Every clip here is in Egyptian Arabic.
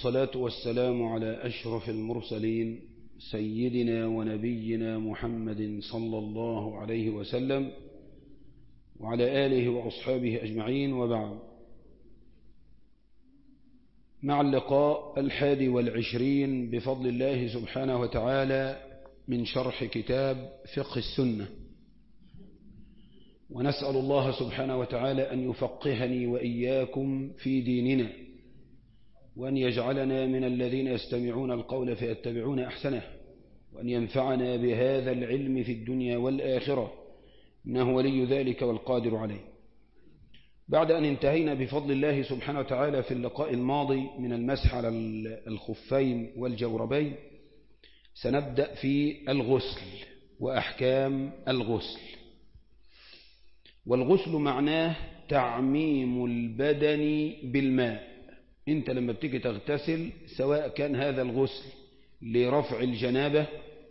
والصلاة والسلام على أشرف المرسلين سيدنا ونبينا محمد صلى الله عليه وسلم وعلى آله وأصحابه أجمعين وبعد مع اللقاء الحادي والعشرين بفضل الله سبحانه وتعالى من شرح كتاب فقه السنة ونسأل الله سبحانه وتعالى أن يفقهني وإياكم في ديننا وأن يجعلنا من الذين يستمعون القول فيتبعون أحسنه وأن ينفعنا بهذا العلم في الدنيا والآخرة إنه ولي ذلك والقادر عليه بعد أن انتهينا بفضل الله سبحانه وتعالى في اللقاء الماضي من المسح على الخفين والجوربين سنبدأ في الغسل وأحكام الغسل والغسل معناه تعميم البدن بالماء انت لما بتيجي تغتسل سواء كان هذا الغسل لرفع الجنابة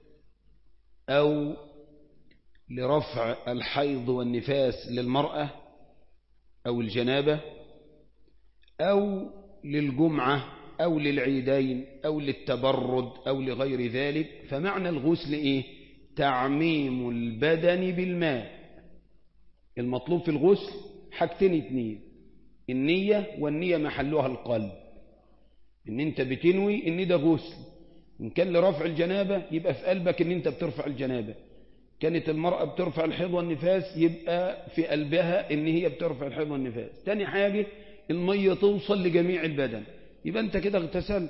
أو لرفع الحيض والنفاس للمرأة أو الجنابة أو للجمعة أو للعيدين أو للتبرد أو لغير ذلك فمعنى الغسل إيه تعميم البدن بالماء المطلوب في الغسل حاجتين اتنين النية والنية محلها القلب ان انت بتنوي ان ده غسل ان كان لرفع الجنابة يبقى في قلبك ان انت بترفع الجنابة كانت المرأة بترفع الحيض والنفاس يبقى في قلبها ان هي بترفع الحيض والنفاس تاني حاجة المية توصل لجميع البدن يبقى انت كده اغتسلت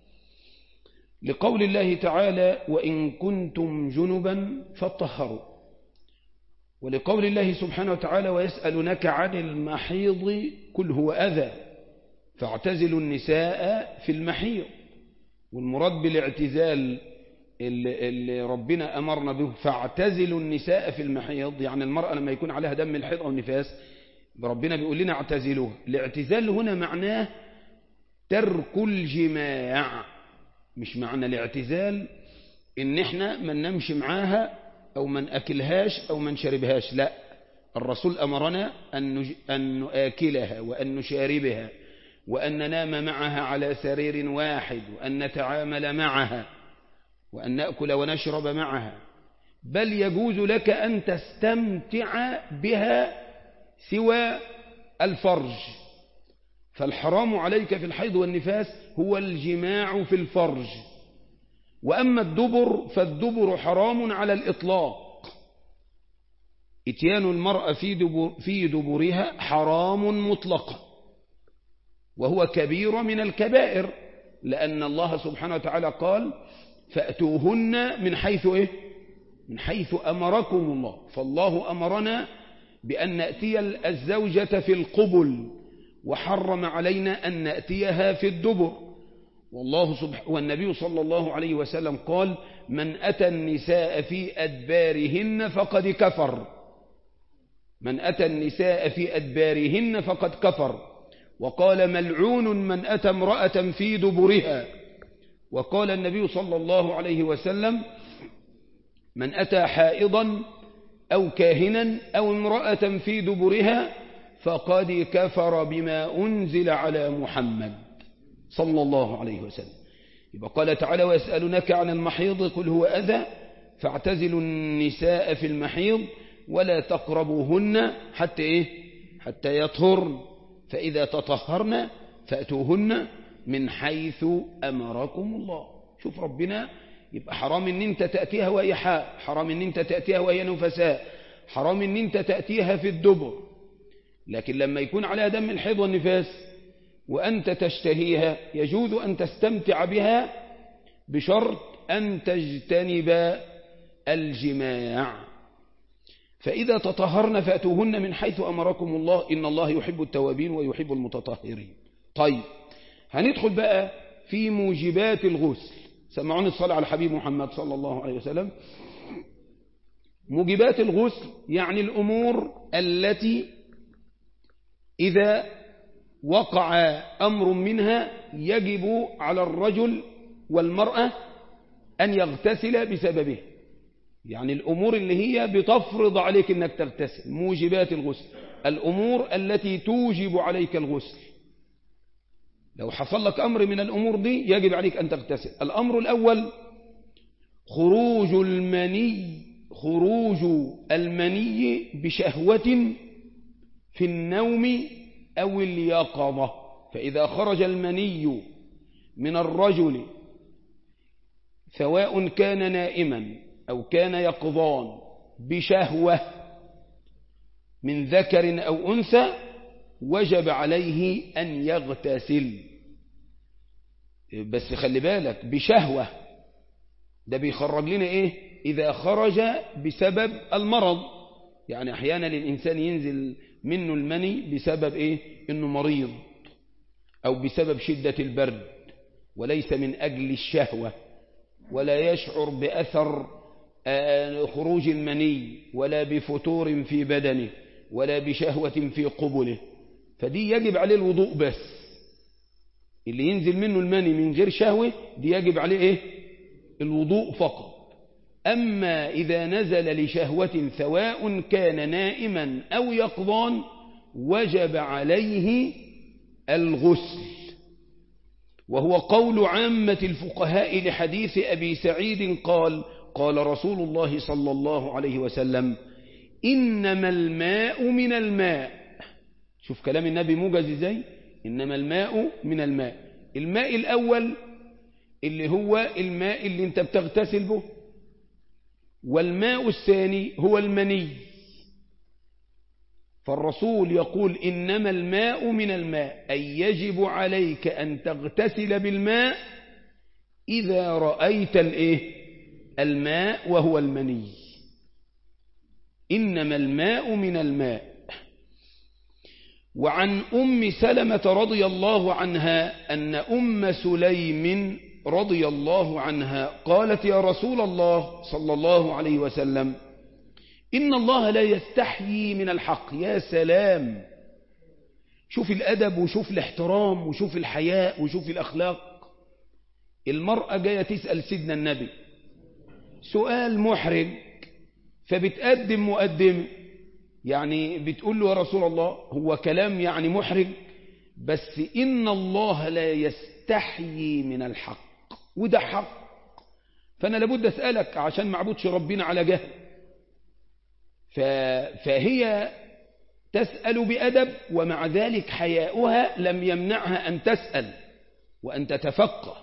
لقول الله تعالى وإن كنتم جنبا فطهروا ولقول الله سبحانه وتعالى ويسألونك عن المحيض كل هو أذى فاعتزلوا النساء في المحيض والمراد بالاعتزال اللي, اللي ربنا أمرنا به فاعتزلوا النساء في المحيض يعني المرأة لما يكون عليها دم الحيض أو النفاس ربنا بيقول لنا اعتزلوها الاعتزال هنا معناه ترك الجماع مش معنى الاعتزال ان احنا ما ننامش معاها او ما ناكلهاش او ما نشربهاش لا الرسول امرنا ان ان ناكلها وان نشاربها وان ننام معها على سرير واحد وان نتعامل معها وان ناكل ونشرب معها بل يجوز لك ان تستمتع بها سوى الفرج فالحرام عليك في الحيض والنفاس هو الجماع في الفرج وأما الدبر فالدبر حرام على الإطلاق اتيان المرأة في, دبر في دبرها حرام مطلقا وهو كبير من الكبائر لأن الله سبحانه وتعالى قال فأتوهن من حيث إيه؟ من حيث أمركم الله فالله أمرنا بأن نأتي الزوجة في القبل وحرم علينا أن نأتيها في الدبر والله سبحانه والنبي صلى الله عليه وسلم قال من أتى النساء في أدبارهن فقد كفر من أتى النساء في أدبارهن فقد كفر وقال ملعون من أتى امرأة في دبرها وقال النبي صلى الله عليه وسلم من أتى حائضا أو كاهنا أو امرأة في دبرها فقد كفر بما أنزل على محمد صلى الله عليه وسلم يبقى قال تعالى ويسألونك عن المحيض قل هو أذى فاعتزلوا النساء في المحيض ولا تقربوهن حتى إيه حتى يطهرن فإذا تطهرن فأتوهن من حيث أمركم الله شوف ربنا يبقى حرام ان انت تأتيها وهي حاء حرام ان انت تأتيها وهي نفساء حرام ان انت تأتيها في الدبر لكن لما يكون عليها دم الحيض والنفاس وأنت تشتهيها يجوز أن تستمتع بها بشرط أن تجتنب الجماع فإذا تطهرن فأتوهن من حيث أمركم الله إن الله يحب التوابين ويحب المتطهرين طيب هندخل بقى في موجبات الغسل سمعوني الصلاة على حبيب محمد صلى الله عليه وسلم موجبات الغسل يعني الأمور التي إذا وقع أمر منها يجب على الرجل والمرأة أن يغتسل بسببه يعني الأمور اللي هي بتفرض عليك أنك تغتسل موجبات الغسل الأمور التي توجب عليك الغسل لو حصل لك أمر من الأمور دي يجب عليك أن تغتسل الأمر الأول خروج المني خروج المني بشهوة في النوم أو اليقظة فإذا خرج المني من الرجل سواء كان نائما أو كان يقظان بشهوة من ذكر أو أنثى وجب عليه أن يغتسل بس خلي بالك بشهوة ده بيخرج لنا إيه إذا خرج بسبب المرض يعني أحيانا الإنسان ينزل منه المني بسبب إيه إنه مريض أو بسبب شدة البرد وليس من أجل الشهوة ولا يشعر بأثر خروج المني ولا بفتور في بدنه ولا بشهوة في قبله فدي يجب عليه الوضوء بس اللي ينزل منه المني من غير شهوة دي يجب عليه إيه؟ الوضوء فقط أما إذا نزل لشهوة سواء كان نائما أو يقظان وجب عليه الغسل وهو قول عامة الفقهاء لحديث أبي سعيد قال قال رسول الله صلى الله عليه وسلم إنما الماء من الماء شوف كلام النبي موجز ازاي إنما الماء من الماء الماء الأول اللي هو الماء اللي انت بتغتسل به والماء الثاني هو المني فالرسول يقول إنما الماء من الماء أي يجب عليك أن تغتسل بالماء إذا رأيت الإيه الماء وهو المني إنما الماء من الماء وعن أم سلمة رضي الله عنها أن أم سليم رضي الله عنها قالت يا رسول الله صلى الله عليه وسلم إن الله لا يستحيي من الحق يا سلام شوف الأدب وشوف الاحترام وشوف الحياء وشوف الأخلاق المرأة جاية تسأل سيدنا النبي سؤال محرج فبتقدم مقدم يعني بتقول له يا رسول الله هو كلام يعني محرج بس إن الله لا يستحيي من الحق وده حق فأنا لابد أسألك عشان معبودش ربنا على جهل فهي تسأل بأدب ومع ذلك حياؤها لم يمنعها أن تسأل وأن تتفقه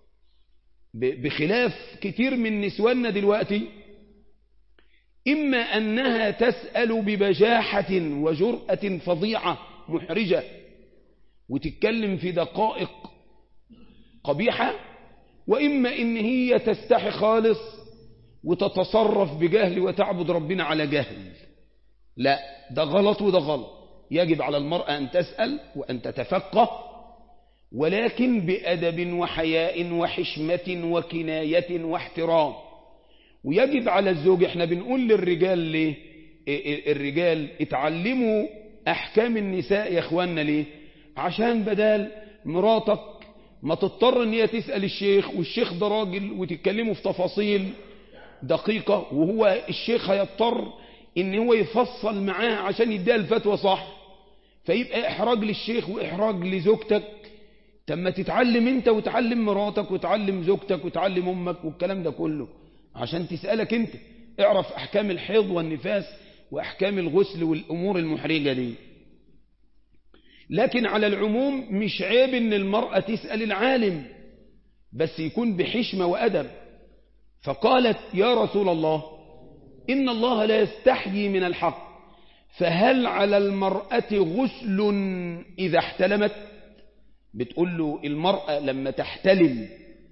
بخلاف كتير من نسواننا دلوقتي إما أنها تسأل ببجاحة وجرأة فظيعة محرجة وتتكلم في دقائق قبيحة وإما إن هي تستحي خالص وتتصرف بجهل وتعبد ربنا على جهل لا ده غلط وده غلط يجب على المرأة أن تسأل وأن تتفقه ولكن بأدب وحياء وحشمة وكناية واحترام ويجب على الزوج احنا بنقول للرجال ليه الرجال اتعلموا أحكام النساء يا اخواننا ليه عشان بدال مراتك ما تضطر ان هي تسأل الشيخ والشيخ ده راجل وتتكلموا في تفاصيل دقيقة وهو الشيخ هيضطر ان هو يفصل معاها عشان يديها الفتوى صح فيبقى احراج للشيخ واحراج لزوجتك تم تتعلم انت وتعلم مراتك وتعلم زوجتك وتعلم امك والكلام ده كله عشان تسألك انت اعرف احكام الحيض والنفاس واحكام الغسل والامور المحرجة دي لكن على العموم مش عيب ان المرأة تسأل العالم بس يكون بحشمة وأدب فقالت يا رسول الله إن الله لا يستحيي من الحق فهل على المرأة غسل إذا احتلمت بتقول له المرأة لما تحتلم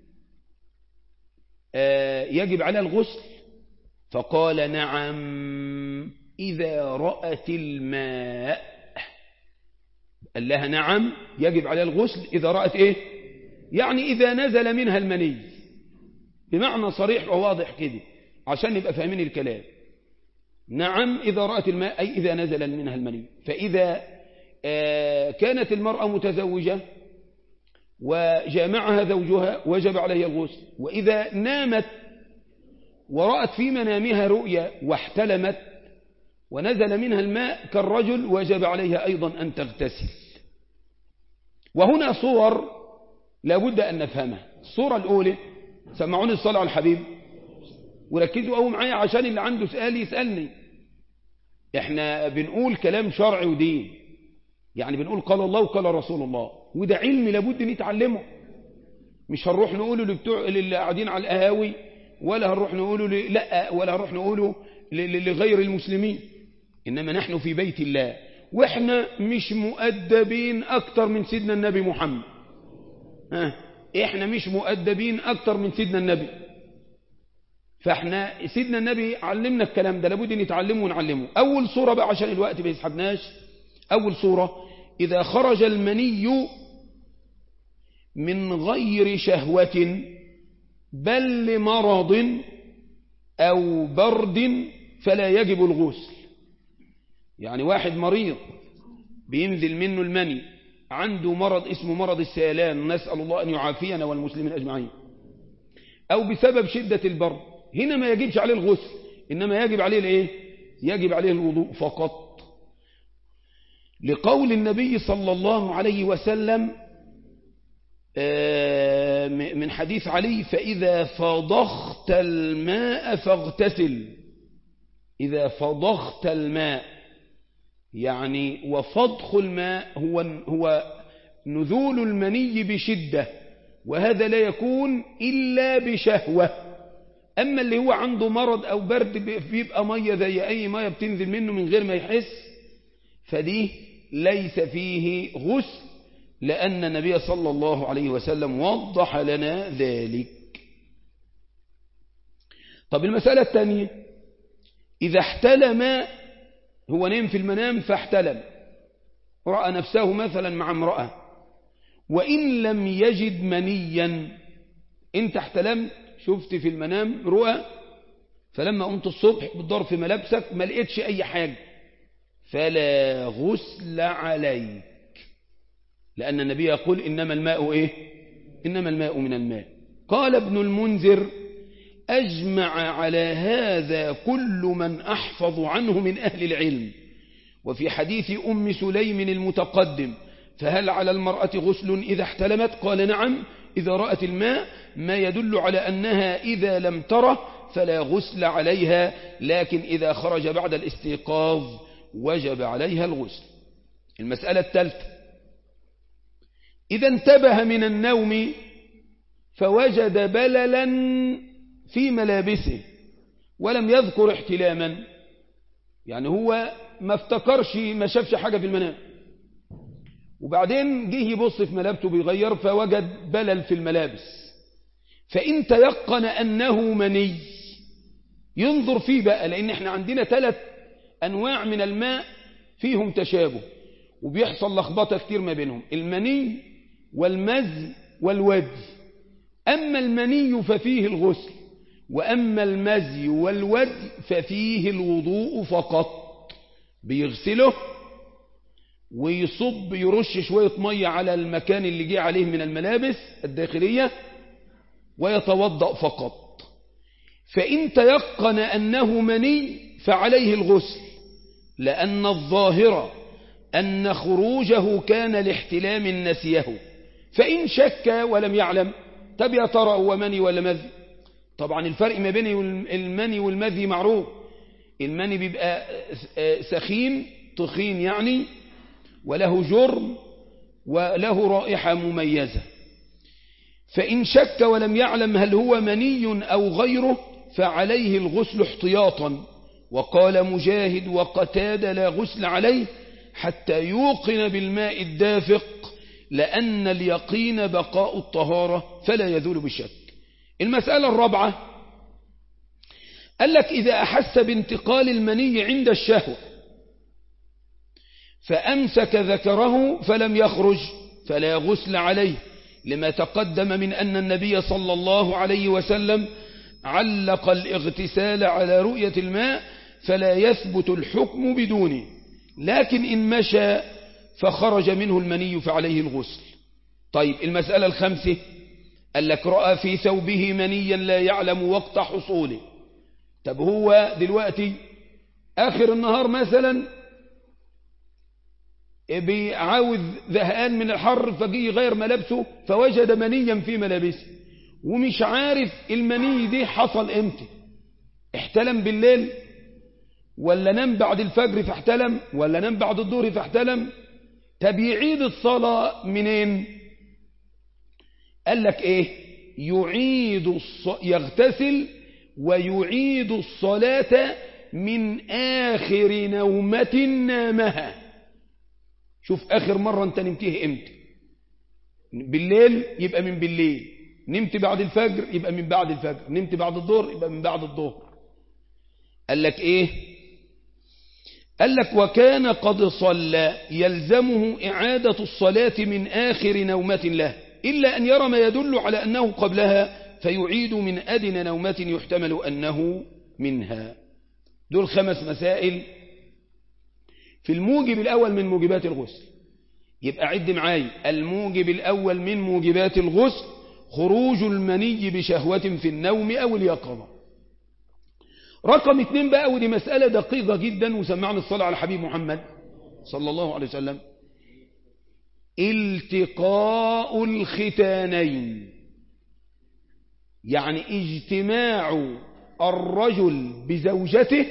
يجب عليها الغسل فقال نعم إذا رأت الماء قال لها نعم يجب عليها الغسل إذا رأت إيه يعني إذا نزل منها المني بمعنى صريح وواضح كده عشان نبقى فاهمين الكلام نعم إذا رأت الماء أي إذا نزل منها المني فإذا كانت المرأة متزوجة وجامعها زوجها وجب عليها الغسل وإذا نامت ورأت في منامها رؤيا واحتلمت ونزل منها الماء كالرجل وجب عليها أيضا أن تغتسل وهنا صور لابد أن نفهمها الصورة الأولى سمعوني الصلاة على الحبيب وركزوا قوي معايا عشان اللي عنده سؤال يسألني احنا بنقول كلام شرعي ودين يعني بنقول قال الله وقال رسول الله وده علم لابد نتعلمه مش هنروح نقوله لبتوع اللي قاعدين على القهاوي ولا هنروح نقوله ل... لا ولا هنروح نقوله ل... لغير المسلمين إنما نحن في بيت الله وإحنا مش مؤدبين أكتر من سيدنا النبي محمد ها إحنا مش مؤدبين أكتر من سيدنا النبي فإحنا سيدنا النبي علمنا الكلام ده لابد نتعلمه ونعلمه أول صورة بقى عشان الوقت ما يسحبناش أول صورة إذا خرج المني من غير شهوة بل لمرض أو برد فلا يجب الغسل يعني واحد مريض بينزل منه المني عنده مرض اسمه مرض السيلان نسأل الله أن يعافينا والمسلمين أجمعين أو بسبب شدة البرد هنا ما يجبش عليه الغسل إنما يجب عليه الإيه؟ يجب عليه الوضوء فقط لقول النبي صلى الله عليه وسلم من حديث علي فإذا فضخت الماء فاغتسل إذا فضخت الماء يعني وفضخ الماء هو هو نزول المني بشدة وهذا لا يكون إلا بشهوة أما اللي هو عنده مرض أو برد بيبقى مية زي أي مية بتنزل منه من غير ما يحس فدي ليس فيه غسل لأن النبي صلى الله عليه وسلم وضح لنا ذلك طب المسألة الثانية إذا احتلم هو نام في المنام فاحتلم رأى نفسه مثلا مع امرأة وإن لم يجد منيا انت احتلمت شفت في المنام رؤى فلما قمت الصبح بتدور في ملابسك ما لقيتش أي حاجة فلا غسل عليك لأن النبي يقول إنما الماء إيه إنما الماء من الماء قال ابن المنذر أجمع على هذا كل من أحفظ عنه من أهل العلم وفي حديث أم سليم المتقدم فهل على المرأة غسل إذا احتلمت قال نعم إذا رأت الماء ما يدل على أنها إذا لم تره فلا غسل عليها لكن إذا خرج بعد الاستيقاظ وجب عليها الغسل المسألة الثالثة إذا انتبه من النوم فوجد بللا في ملابسه ولم يذكر احتلاما يعني هو ما افتكرش ما شافش حاجة في المنام وبعدين جه يبص في ملابته بيغير فوجد بلل في الملابس فإن تيقن أنه مني ينظر فيه بقى لأن احنا عندنا ثلاث أنواع من الماء فيهم تشابه وبيحصل لخبطة كتير ما بينهم المني والمزي والودي أما المني ففيه الغسل وأما المزي والودي ففيه الوضوء فقط بيغسله ويصب يرش شوية مية على المكان اللي جه عليه من الملابس الداخلية ويتوضأ فقط فإن تيقن أنه مني فعليه الغسل لأن الظاهر أن خروجه كان لاحتلام نسيه فإن شك ولم يعلم طب يا ترى هو مني ولا مذي طبعا الفرق ما بين المني والمذي معروف المني بيبقى سخين تخين يعني وله جرم وله رائحة مميزة فإن شك ولم يعلم هل هو مني أو غيره فعليه الغسل احتياطا وقال مجاهد وقتاد لا غسل عليه حتى يوقن بالماء الدافق لأن اليقين بقاء الطهارة فلا يذول بالشك المسألة الرابعة قال لك إذا أحس بانتقال المني عند الشهوة فأمسك ذكره فلم يخرج فلا غسل عليه لما تقدم من أن النبي صلى الله عليه وسلم علق الاغتسال على رؤية الماء فلا يثبت الحكم بدونه لكن إن مشى فخرج منه المني فعليه الغسل طيب المسألة الخامسة قال لك رأى في ثوبه منيا لا يعلم وقت حصوله طب هو دلوقتي آخر النهار مثلا بيعاوز زهقان من الحر فجي يغير ملابسه فوجد منيا في ملابسه ومش عارف المني دي حصل امتى احتلم بالليل ولا نام بعد الفجر فاحتلم ولا نام بعد الظهر فاحتلم طب يعيد الصلاة منين قال لك ايه يعيد الص... يغتسل ويعيد الصلاة من آخر نومة نامها شوف آخر مرة انت نمتيه امتى بالليل يبقى من بالليل نمت بعد الفجر يبقى من بعد الفجر نمت بعد الظهر يبقى من بعد الظهر قال لك ايه قال لك وكان قد صلى يلزمه إعادة الصلاة من آخر نومة له إلا أن يرى ما يدل على أنه قبلها فيعيد من أدنى نومة يحتمل أنه منها دول خمس مسائل في الموجب الأول من موجبات الغسل يبقى عد معاي الموجب الأول من موجبات الغسل خروج المني بشهوة في النوم أو اليقظة رقم اثنين بقى ودي مسألة دقيقة جدا وسمعنا الصلاة على حبيب محمد صلى الله عليه وسلم التقاء الختانين يعني اجتماع الرجل بزوجته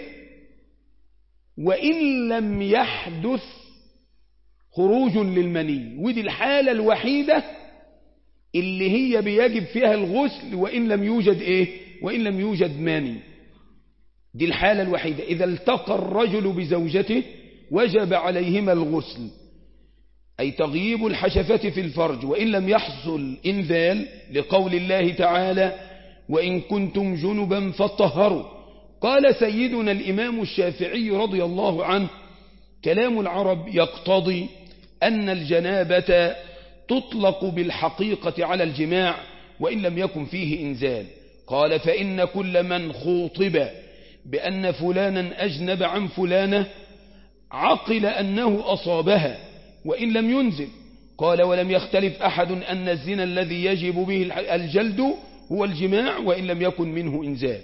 وإن لم يحدث خروج للمني ودي الحالة الوحيدة اللي هي بيجب فيها الغسل وإن لم يوجد إيه وإن لم يوجد ماني دي الحالة الوحيدة إذا التقى الرجل بزوجته وجب عليهما الغسل أي تغييب الحشفة في الفرج وإن لم يحصل إنذال لقول الله تعالى وإن كنتم جنبا فطهروا قال سيدنا الإمام الشافعي رضي الله عنه كلام العرب يقتضي أن الجنابة تطلق بالحقيقة على الجماع وإن لم يكن فيه إنزال قال فإن كل من خوطب بأن فلانا أجنب عن فلانة عقل أنه أصابها وإن لم ينزل قال ولم يختلف أحد أن الزنا الذي يجب به الجلد هو الجماع وإن لم يكن منه إنزال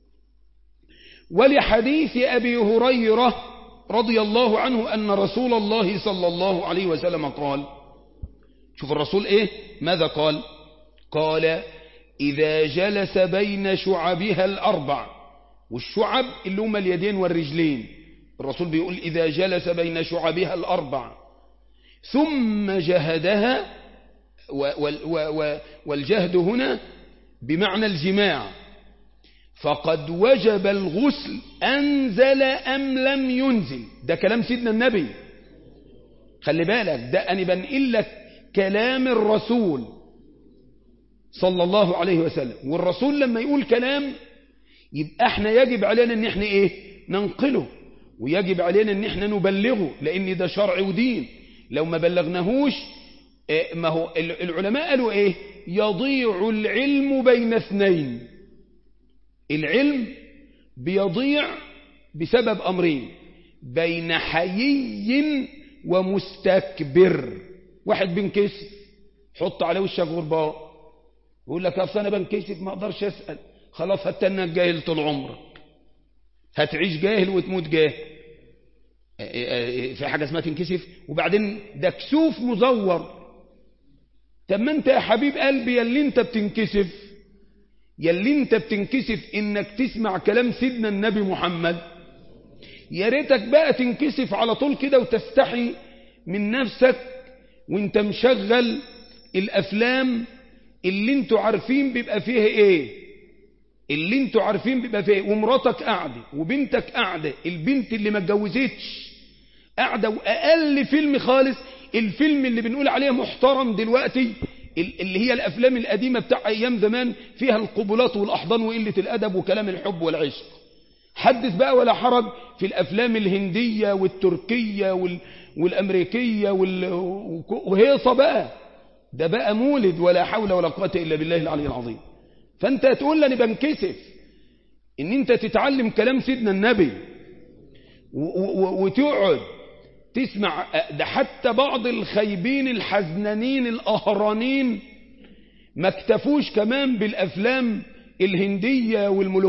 ولحديث أبي هريرة رضي الله عنه أن رسول الله صلى الله عليه وسلم قال شوف الرسول إيه ماذا قال قال إذا جلس بين شعبها الأربع والشعب اللي هم اليدين والرجلين الرسول بيقول إذا جلس بين شعبها الأربع ثم جهدها والجهد هنا بمعنى الجماع فقد وجب الغسل أنزل أم لم ينزل ده كلام سيدنا النبي خلي بالك ده أنا بنقل لك كلام الرسول صلى الله عليه وسلم والرسول لما يقول كلام يبقى احنا يجب علينا ان احنا ايه ننقله ويجب علينا ان احنا نبلغه لان ده شرع ودين لو ما بلغناهوش إيه ما هو العلماء قالوا ايه يضيع العلم بين اثنين العلم بيضيع بسبب أمرين بين حيي ومستكبر واحد بنكسف حط عليه وشك غرباء يقول لك اصل انا بنكسف ما اقدرش اسال خلاص هتنك جاهل طول عمرك هتعيش جاهل وتموت جاهل في حاجه اسمها تنكسف وبعدين ده كسوف مزور طب ما انت يا حبيب قلبي يلي انت بتنكسف يلي انت بتنكسف انك تسمع كلام سيدنا النبي محمد يا ريتك بقى تنكسف على طول كده وتستحي من نفسك وانت مشغل الافلام اللي انتوا عارفين بيبقى فيها ايه اللي انتوا عارفين بيبقى فيها ايه ومراتك قاعده وبنتك قاعده البنت اللي ما اتجوزتش قاعده واقل فيلم خالص الفيلم اللي بنقول عليه محترم دلوقتي اللي هي الأفلام القديمة بتاع أيام زمان فيها القبلات والأحضان وقلة الأدب وكلام الحب والعشق حدث بقى ولا حرج في الأفلام الهندية والتركية وال... والأمريكية وال... وهيصة بقى ده بقى مولد ولا حول ولا قوة إلا بالله العلي العظيم فأنت تقول لي بنكسف إن أنت تتعلم كلام سيدنا النبي و... و... وتقعد تسمع ده حتى بعض الخيبين الحزنانين الأهرانين ما اكتفوش كمان بالأفلام الهندية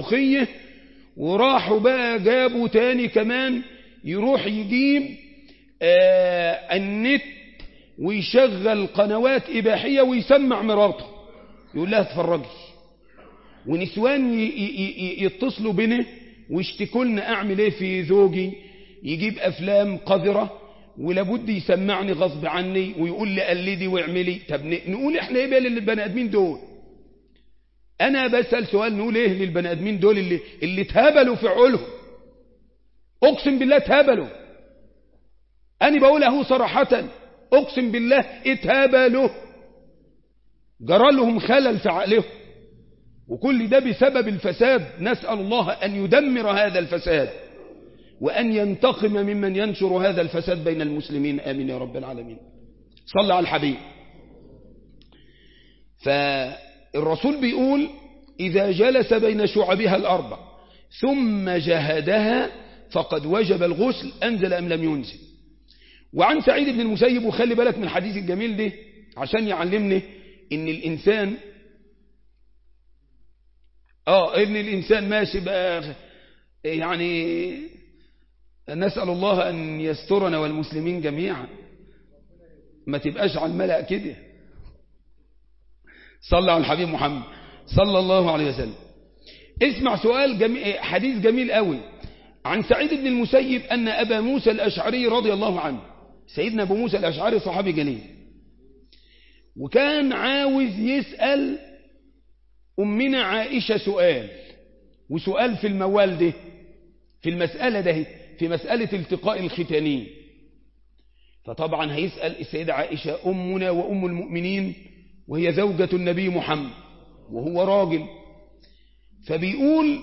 والملوخية وراحوا بقى جابوا تاني كمان يروح يجيب آه النت ويشغل قنوات إباحية ويسمع مراته يقول لها اتفرجي ونسوان يتصلوا بنا ويشتكوا لنا أعمل إيه في زوجي يجيب أفلام قذرة ولابد يسمعني غصب عني ويقول لي قلدي واعملي طب نقول احنا ايه بقى للبني ادمين دول انا بسأل سؤال نقول ايه للبني ادمين دول اللي اللي اتهبلوا في عقولهم اقسم بالله اتهبلوا انا بقول اهو صراحة اقسم بالله اتهبلوا جرى لهم خلل في عقلهم وكل ده بسبب الفساد نسأل الله أن يدمر هذا الفساد وأن ينتقم ممن ينشر هذا الفساد بين المسلمين آمين يا رب العالمين صلى على الحبيب فالرسول بيقول إذا جلس بين شعبها الأربع ثم جهدها فقد وجب الغسل أنزل أم لم ينزل وعن سعيد بن المسيب وخلي بالك من الحديث الجميل ده عشان يعلمني ان الإنسان آه ان الإنسان ماشي بقى يعني نسأل الله أن يسترنا والمسلمين جميعا ما تبقاش على الملأ كده صلى على الحبيب محمد صلى الله عليه وسلم اسمع سؤال جميل حديث جميل قوي عن سعيد بن المسيب أن أبا موسى الأشعري رضي الله عنه سيدنا أبو موسى الأشعري صحابي جليل وكان عاوز يسأل أمنا عائشة سؤال وسؤال في الموال ده في المسألة ده في مسألة التقاء الختانين فطبعا هيسأل السيدة عائشة أمنا وأم المؤمنين وهي زوجة النبي محمد وهو راجل فبيقول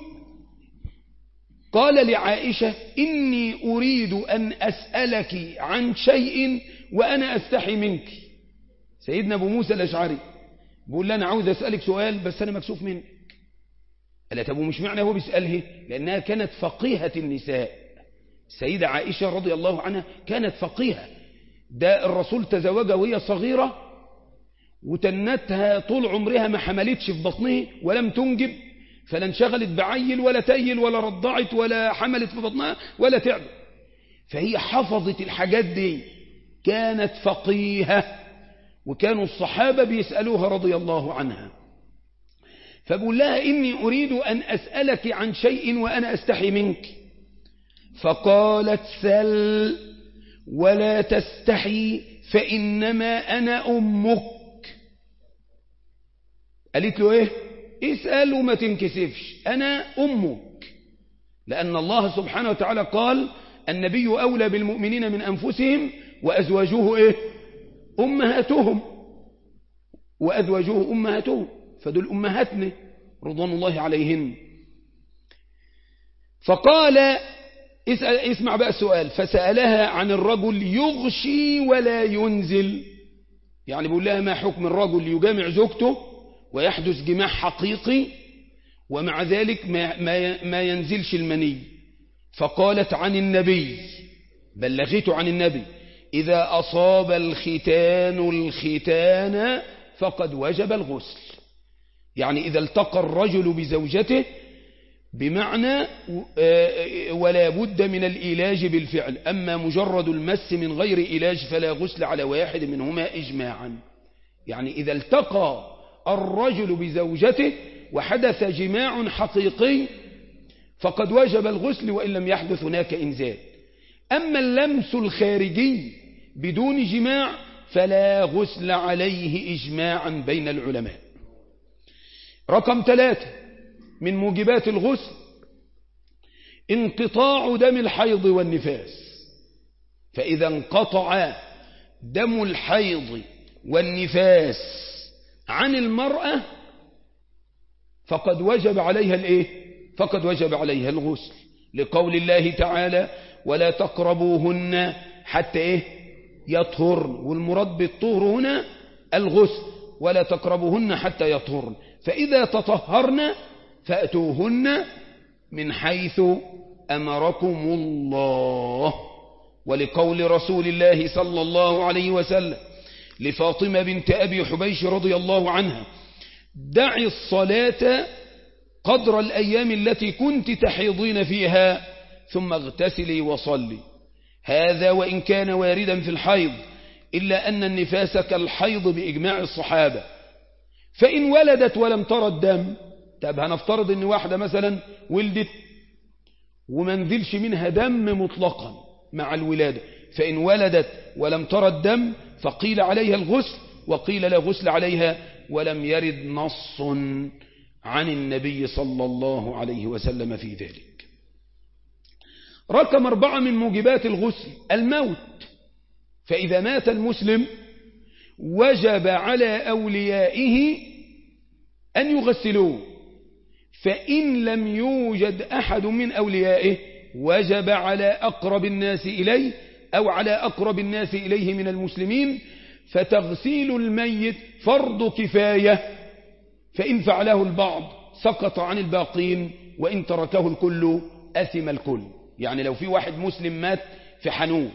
قال لعائشة إني أريد أن أسألك عن شيء وأنا أستحي منك سيدنا أبو موسى الأشعري بيقول أنا عاوز أسألك سؤال بس أنا مكسوف منك قالت أبو مش معنى هو بيسأله لأنها كانت فقيهة النساء السيدة عائشة رضي الله عنها كانت فقيهة ده الرسول تزوجها وهي صغيرة وتنتها طول عمرها ما حملتش في بطنه ولم تنجب فلا انشغلت بعيل ولا تيل ولا رضعت ولا حملت في بطنها ولا تعب فهي حفظت الحاجات دي كانت فقيهة وكانوا الصحابة بيسألوها رضي الله عنها فبقول لها إني أريد أن أسألك عن شيء وأنا أستحي منك فقالت سل ولا تستحي فإنما أنا أمك قالت له إيه اسأل وما تنكسفش أنا أمك لأن الله سبحانه وتعالى قال النبي أولى بالمؤمنين من أنفسهم وأزواجه إيه أمهاتهم وأزواجه أمهاتهم فدول أمهاتنا رضوان الله عليهن فقال اسمع بقى السؤال فسألها عن الرجل يغشي ولا ينزل يعني بيقول لها ما حكم الرجل يجامع زوجته ويحدث جماع حقيقي ومع ذلك ما, ما, ما ينزلش المني فقالت عن النبي بلغته عن النبي إذا أصاب الختان الختان فقد وجب الغسل يعني إذا التقى الرجل بزوجته بمعنى ولا بد من الإلاج بالفعل أما مجرد المس من غير إلاج فلا غسل على واحد منهما إجماعا يعني إذا التقى الرجل بزوجته وحدث جماع حقيقي فقد وجب الغسل وإن لم يحدث هناك إنزال أما اللمس الخارجي بدون جماع فلا غسل عليه إجماعا بين العلماء رقم ثلاثة من موجبات الغسل انقطاع دم الحيض والنفاس فإذا انقطع دم الحيض والنفاس عن المرأة فقد وجب عليها الايه فقد وجب عليها الغسل لقول الله تعالى ولا تقربوهن حتى ايه يطهرن والمراد بالطهر هنا الغسل ولا تقربوهن حتى يطهرن فإذا تطهرن فأتوهن من حيث أمركم الله ولقول رسول الله صلى الله عليه وسلم لفاطمة بنت أبي حبيش رضي الله عنها دعي الصلاة قدر الأيام التي كنت تحيضين فيها ثم اغتسلي وصلي هذا وإن كان واردا في الحيض إلا أن النفاس كالحيض بإجماع الصحابة فإن ولدت ولم ترى الدم طب هنفترض أن واحدة مثلا ولدت وما نزلش منها دم مطلقا مع الولادة فإن ولدت ولم ترى الدم فقيل عليها الغسل وقيل لا غسل عليها ولم يرد نص عن النبي صلى الله عليه وسلم في ذلك رقم أربعة من موجبات الغسل الموت فإذا مات المسلم وجب على أوليائه أن يغسلوه فإن لم يوجد أحد من أوليائه وجب على أقرب الناس إليه أو على أقرب الناس إليه من المسلمين فتغسيل الميت فرض كفاية فإن فعله البعض سقط عن الباقين وإن تركه الكل أثم الكل يعني لو في واحد مسلم مات في حنون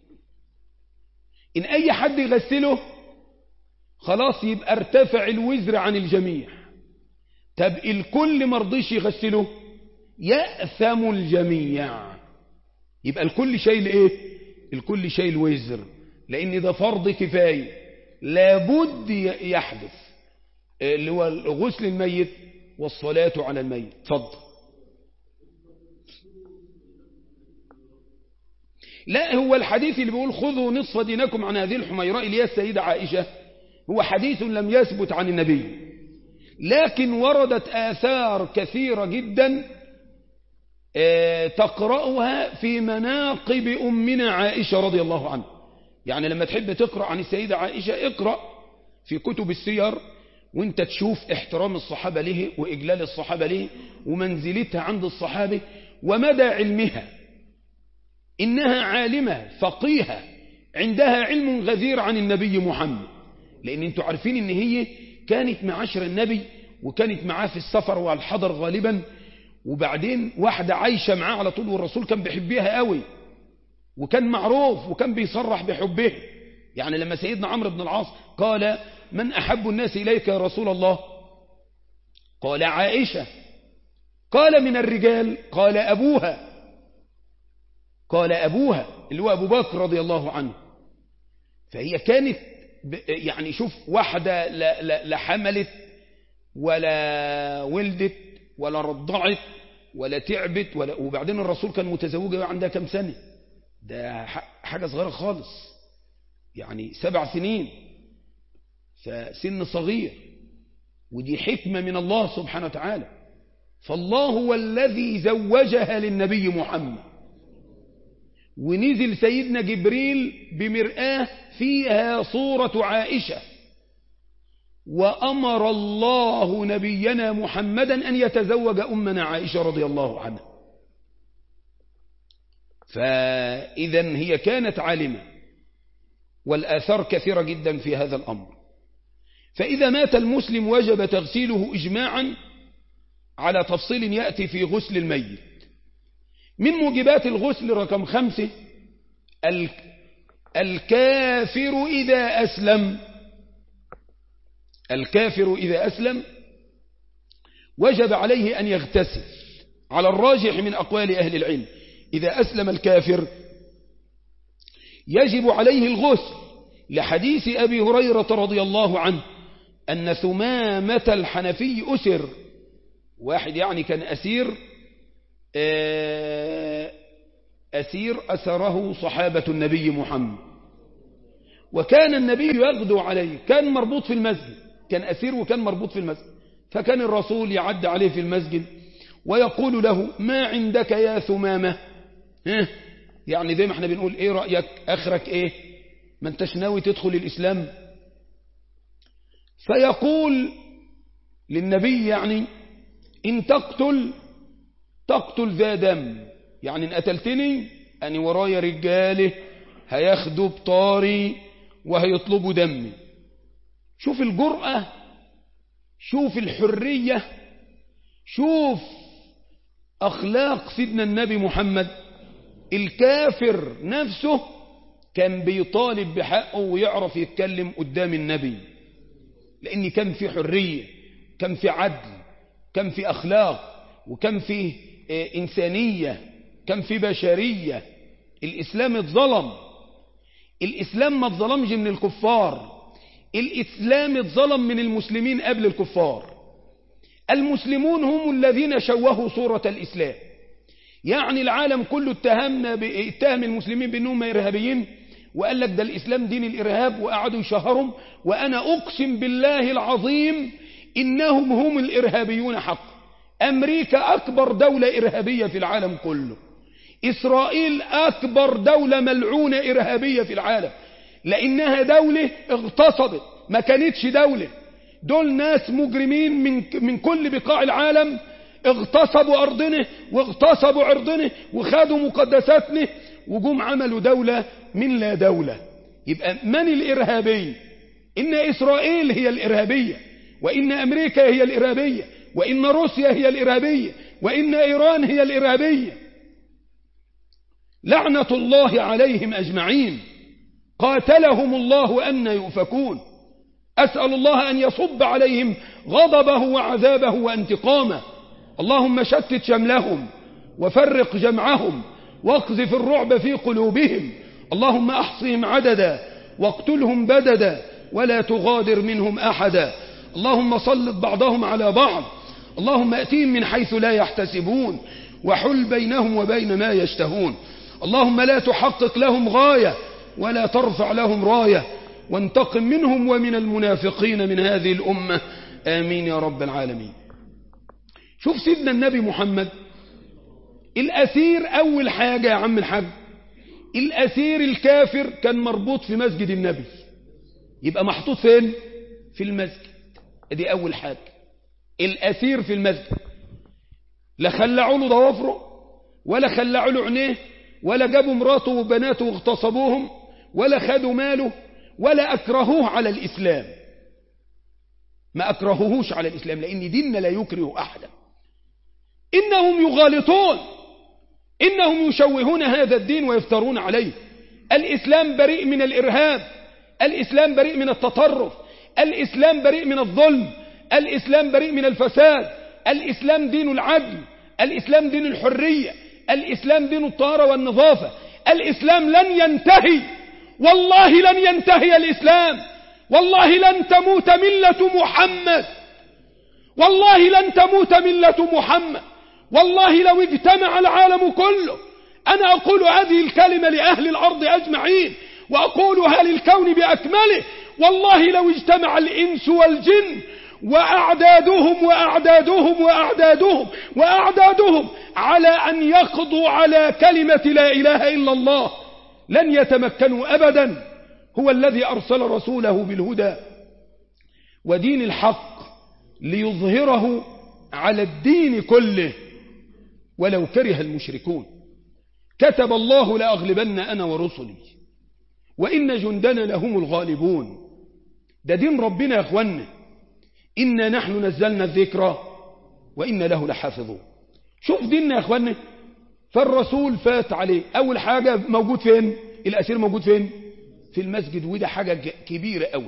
إن أي حد يغسله خلاص يبقى ارتفع الوزر عن الجميع طب الكل مرضيش يغسله يأثم الجميع يبقى الكل شايل ايه الكل شايل وزر لان ده فرض كفاية لابد يحدث اللي هو غسل الميت والصلاة على الميت تفضل لا هو الحديث اللي بيقول خذوا نصف دينكم عن هذه الحميراء اللي هي السيدة عائشة هو حديث لم يثبت عن النبي لكن وردت آثار كثيرة جدا تقرأها في مناقب أمنا عائشة رضي الله عنها يعني لما تحب تقرأ عن السيدة عائشة اقرأ في كتب السير وانت تشوف احترام الصحابة له وإجلال الصحابة له ومنزلتها عند الصحابة ومدى علمها إنها عالمة فقيهة عندها علم غزير عن النبي محمد لأن انتوا عارفين ان هي كانت معاشر النبي وكانت معاه في السفر والحضر غالبا وبعدين واحدة عايشة معاه على طول والرسول كان بيحبها قوي وكان معروف وكان بيصرح بحبه يعني لما سيدنا عمرو بن العاص قال من أحب الناس إليك يا رسول الله قال عائشة قال من الرجال قال أبوها قال أبوها اللي هو أبو بكر رضي الله عنه فهي كانت يعني شوف واحدة لا, لا, لا حملت ولا ولدت ولا رضعت ولا تعبت ولا وبعدين الرسول كان متزوجة عندها كم سنة ده حاجة صغيرة خالص يعني سبع سنين فسن صغير ودي حكمة من الله سبحانه وتعالى فالله هو الذي زوجها للنبي محمد ونزل سيدنا جبريل بمرآة فيها صورة عائشة وأمر الله نبينا محمدا أن يتزوج أمنا عائشة رضي الله عنها فإذا هي كانت عالمة والآثار كثيرة جدا في هذا الأمر فإذا مات المسلم وجب تغسيله إجماعا على تفصيل يأتي في غسل الميت من موجبات الغسل رقم خمسة الكافر إذا أسلم الكافر إذا أسلم وجب عليه أن يغتسل على الراجح من أقوال أهل العلم إذا أسلم الكافر يجب عليه الغسل لحديث أبي هريرة رضي الله عنه أن ثمامة الحنفي أسر واحد يعني كان أسير أسير أسره صحابة النبي محمد وكان النبي يغدو عليه كان مربوط في المسجد كان أسير وكان مربوط في المسجد فكان الرسول يعد عليه في المسجد ويقول له ما عندك يا ثمامة ها يعني زي ما احنا بنقول ايه رأيك اخرك ايه ما انتش ناوي تدخل الاسلام فيقول للنبي يعني ان تقتل تقتل ذا دم يعني ان قتلتني أني ورايا رجاله هياخدوا بطاري وهيطلبوا دمي شوف الجرأة شوف الحرية شوف أخلاق سيدنا النبي محمد الكافر نفسه كان بيطالب بحقه ويعرف يتكلم قدام النبي لأن كان في حرية كان في عدل كان في أخلاق وكان في إنسانية كان في بشرية الإسلام اتظلم الإسلام ما اتظلمش من الكفار الإسلام اتظلم من المسلمين قبل الكفار المسلمون هم الذين شوهوا صورة الإسلام يعني العالم كله اتهمنا اتهم المسلمين بأنهم إرهابيين وقال لك ده الإسلام دين الإرهاب وقعدوا يشهرهم وأنا أقسم بالله العظيم إنهم هم الإرهابيون حقا أمريكا أكبر دولة إرهابية في العالم كله إسرائيل أكبر دولة ملعونة إرهابية في العالم لأنها دولة اغتصبت ما كانتش دولة دول ناس مجرمين من, من كل بقاع العالم اغتصبوا أرضنا واغتصبوا عرضنا وخدوا مقدساتنا وجم عملوا دولة من لا دولة يبقى من الإرهابي إن إسرائيل هي الإرهابية وإن أمريكا هي الإرهابية وإن روسيا هي الإرهابية وإن إيران هي الإرهابية لعنة الله عليهم أجمعين قاتلهم الله أن يؤفكون أسأل الله أن يصب عليهم غضبه وعذابه وانتقامه اللهم شتت شملهم وفرق جمعهم واقذف الرعب في قلوبهم اللهم أحصهم عددا واقتلهم بددا ولا تغادر منهم أحدا اللهم سلط بعضهم على بعض اللهم أتيهم من حيث لا يحتسبون وحل بينهم وبين ما يشتهون اللهم لا تحقق لهم غاية ولا ترفع لهم راية وانتقم منهم ومن المنافقين من هذه الأمة آمين يا رب العالمين شوف سيدنا النبي محمد الأسير أول حاجة يا عم الحاج الأسير الكافر كان مربوط في مسجد النبي يبقى محطوط فين في المسجد دي أول حاجة الأسير في المسجد لا خلعوا له ضوافره ولا خلعوا له عينيه ولا جابوا مراته وبناته واغتصبوهم ولا خدوا ماله ولا أكرهوه على الإسلام ما أكرهوهوش على الإسلام لأن ديننا لا يكره أحدا إنهم يغالطون إنهم يشوهون هذا الدين ويفترون عليه الإسلام بريء من الإرهاب الإسلام بريء من التطرف الإسلام بريء من الظلم الإسلام بريء من الفساد الإسلام دين العدل الإسلام دين الحرية الإسلام دين الطهارة والنظافة الإسلام لن ينتهي والله لن ينتهي الإسلام والله لن تموت ملة محمد والله لن تموت ملة محمد والله لو اجتمع العالم كله أنا أقول هذه الكلمة لأهل الأرض أجمعين وأقولها للكون بأكمله والله لو اجتمع الإنس والجن وأعدادهم وأعدادهم وأعدادهم وأعدادهم على أن يقضوا على كلمة لا إله إلا الله لن يتمكنوا أبدا هو الذي أرسل رسوله بالهدى ودين الحق ليظهره على الدين كله ولو كره المشركون كتب الله لأغلبن أنا ورسلي وإن جندنا لهم الغالبون ده دين ربنا يا أخوانا إنا نحن نزلنا الذكرى وإن له لحافظون شوف ديننا يا أخوانا فالرسول فات عليه أول حاجة موجود فين الأسير موجود فين في المسجد وده حاجة كبيرة قوي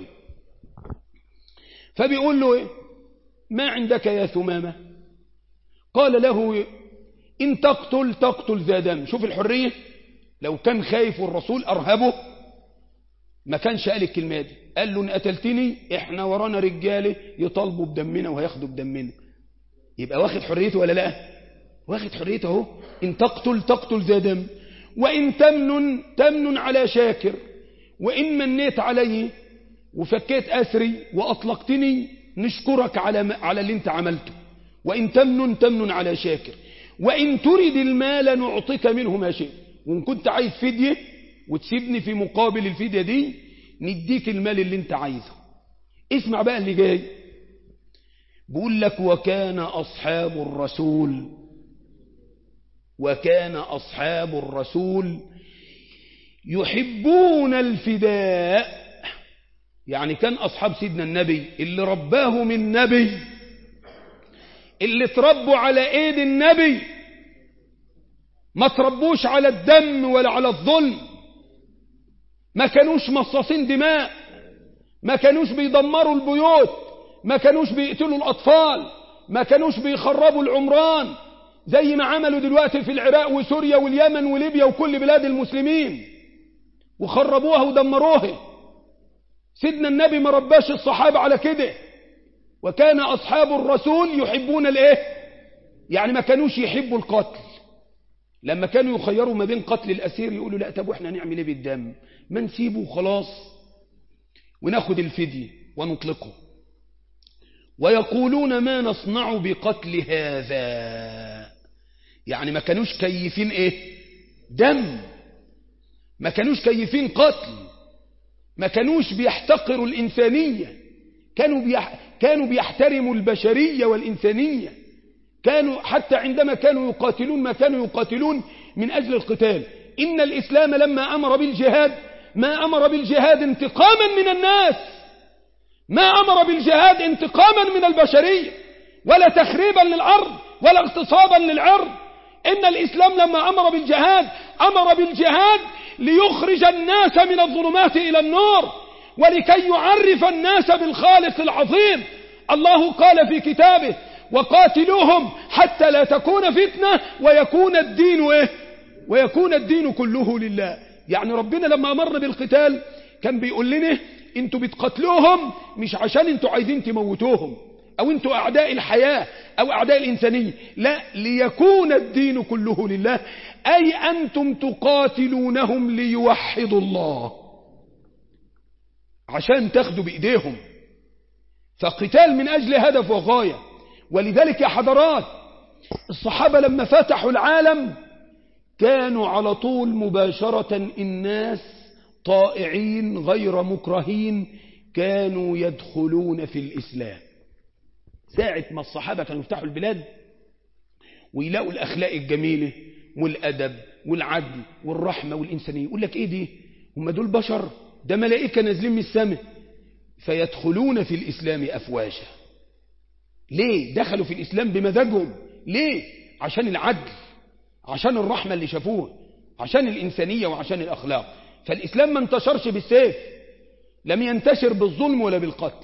فبيقول له إيه؟ ما عندك يا ثمامة قال له إن تقتل تقتل ذا دم شوف الحرية لو كان خايف والرسول أرهبه ما كانش قال الكلمة دي قال له إن قتلتني إحنا ورانا رجالة يطالبوا بدمنا وهياخدوا بدمنا يبقى واخد حريته ولا لا واخد حريته اهو إن تقتل تقتل ذا دم وإن تمنن تمنن على شاكر وإن منيت علي وفكيت أسري وأطلقتني نشكرك على على اللي انت عملته وإن تمنن تمنن على شاكر وإن ترد المال نعطيك منه ما شئت وإن كنت عايز فدية وتسيبني في مقابل الفدية دي نديك المال اللي انت عايزه اسمع بقى اللي جاي بقول لك وكان أصحاب الرسول وكان أصحاب الرسول يحبون الفداء يعني كان أصحاب سيدنا النبي اللي رباهم النبي اللي تربوا على ايد النبي ما تربوش على الدم ولا على الظلم ما كانوش مصاصين دماء ما كانوش بيدمروا البيوت ما كانوش بيقتلوا الأطفال ما كانوش بيخربوا العمران زي ما عملوا دلوقتي في العراق وسوريا واليمن وليبيا وكل بلاد المسلمين وخربوها ودمروها سيدنا النبي ما رباش الصحابة على كده وكان أصحاب الرسول يحبون الايه يعني ما كانوش يحبوا القتل لما كانوا يخيروا ما بين قتل الأسير يقولوا لا طب واحنا نعمل ايه بالدم ما نسيبه خلاص وناخد الفدية ونطلقه ويقولون ما نصنع بقتل هذا يعني ما كانوش كيفين ايه دم ما كانوش كيفين قتل ما كانوش بيحتقروا الإنسانية كانوا, بيح... كانوا بيحترموا البشرية والإنسانية كانوا حتى عندما كانوا يقاتلون ما كانوا يقاتلون من أجل القتال إن الإسلام لما أمر بالجهاد ما أمر بالجهاد انتقاما من الناس ما أمر بالجهاد انتقاما من البشرية ولا تخريبا للأرض ولا اغتصابا للعرض إن الإسلام لما أمر بالجهاد أمر بالجهاد ليخرج الناس من الظلمات إلى النور ولكي يعرف الناس بالخالق العظيم الله قال في كتابه وقاتلوهم حتى لا تكون فتنة ويكون الدين إيه؟ ويكون الدين كله لله يعني ربنا لما أمرنا بالقتال كان بيقول لنا انتوا بتقتلوهم مش عشان انتوا عايزين تموتوهم او انتوا اعداء الحياة او اعداء الانسانية لا ليكون الدين كله لله اي انتم تقاتلونهم ليوحدوا الله عشان تاخدوا بايديهم فقتال من اجل هدف وغاية ولذلك يا حضرات الصحابة لما فتحوا العالم كانوا على طول مباشرة الناس طائعين غير مكرهين كانوا يدخلون في الإسلام ساعة ما الصحابة كانوا يفتحوا البلاد ويلاقوا الأخلاق الجميلة والأدب والعدل والرحمة والإنسانية يقول لك إيه دي هم دول بشر ده ملائكة نازلين من السماء فيدخلون في الإسلام أفواجا ليه دخلوا في الإسلام بمزاجهم ليه عشان العدل عشان الرحمة اللي شافوها عشان الإنسانية وعشان الأخلاق فالإسلام ما انتشرش بالسيف لم ينتشر بالظلم ولا بالقتل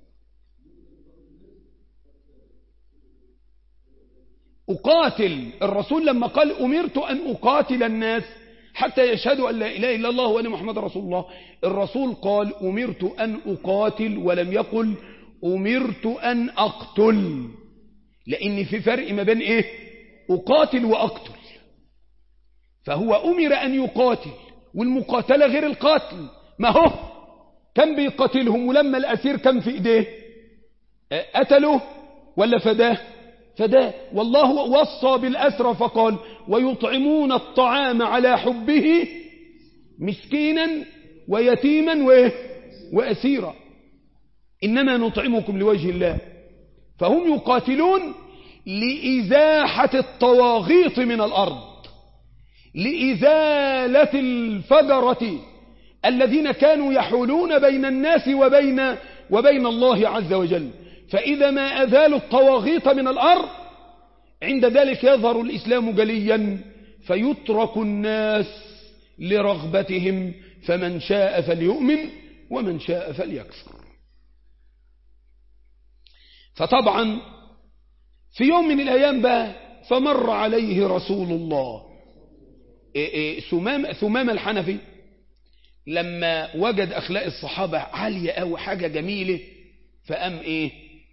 أقاتل الرسول لما قال أمرت أن أقاتل الناس حتى يشهدوا أن لا إله إلا الله وأن محمد رسول الله الرسول قال أمرت أن أقاتل ولم يقل أمرت أن أقتل لأن في فرق ما بين إيه أقاتل وأقتل فهو أمر أن يقاتل والمقاتلة غير القتل ما هو كان بيقاتلهم ولما الأسير كان في إيديه قتله ولا فداه فداه والله وصى بالأسرى فقال ويطعمون الطعام على حبه مسكينا ويتيما وأسيرا إنما نطعمكم لوجه الله فهم يقاتلون لإزاحة الطواغيط من الأرض لإزالة الفجرة الذين كانوا يحولون بين الناس وبين وبين الله عز وجل فإذا ما أزالوا الطواغيط من الأرض عند ذلك يظهر الإسلام جليا فيترك الناس لرغبتهم فمن شاء فليؤمن ومن شاء فليكفر فطبعا في يوم من الأيام بقى فمر عليه رسول الله ثمام ثمام الحنفي لما وجد أخلاق الصحابة عالية أو حاجة جميلة فقام إيه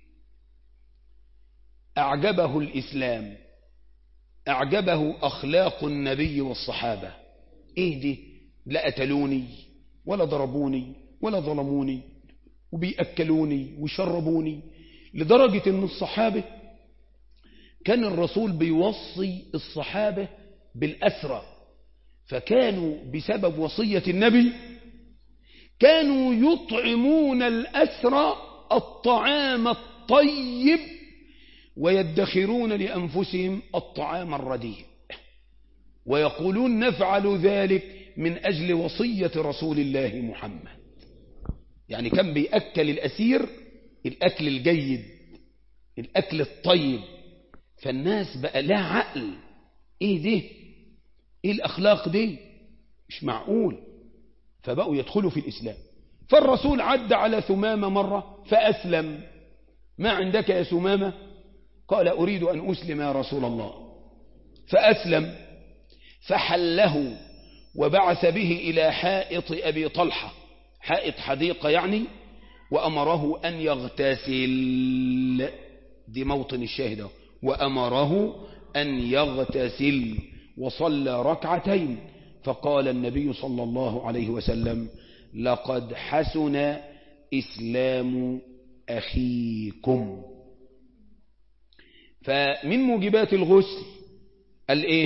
أعجبه الإسلام أعجبه أخلاق النبي والصحابة إيه دي لا أتلوني ولا ضربوني ولا ظلموني وبيأكلوني وشربوني لدرجة أن الصحابة كان الرسول بيوصي الصحابة بالأسرى فكانوا بسبب وصية النبي كانوا يطعمون الأسرى الطعام الطيب ويدخرون لأنفسهم الطعام الرديء ويقولون نفعل ذلك من أجل وصية رسول الله محمد يعني كان بيأكل الأسير الأكل الجيد الأكل الطيب فالناس بقى لا عقل ايه ده ايه الاخلاق دي مش معقول فبقوا يدخلوا في الاسلام فالرسول عد على ثمامة مرة فأسلم ما عندك يا ثمامة قال أريد أن أسلم يا رسول الله فأسلم فحله وبعث به إلى حائط أبي طلحة حائط حديقة يعني وأمره أن يغتسل دي موطن الشاهدة وأمره أن يغتسل وصلى ركعتين فقال النبي صلى الله عليه وسلم لقد حسن إسلام أخيكم فمن موجبات الغسل الايه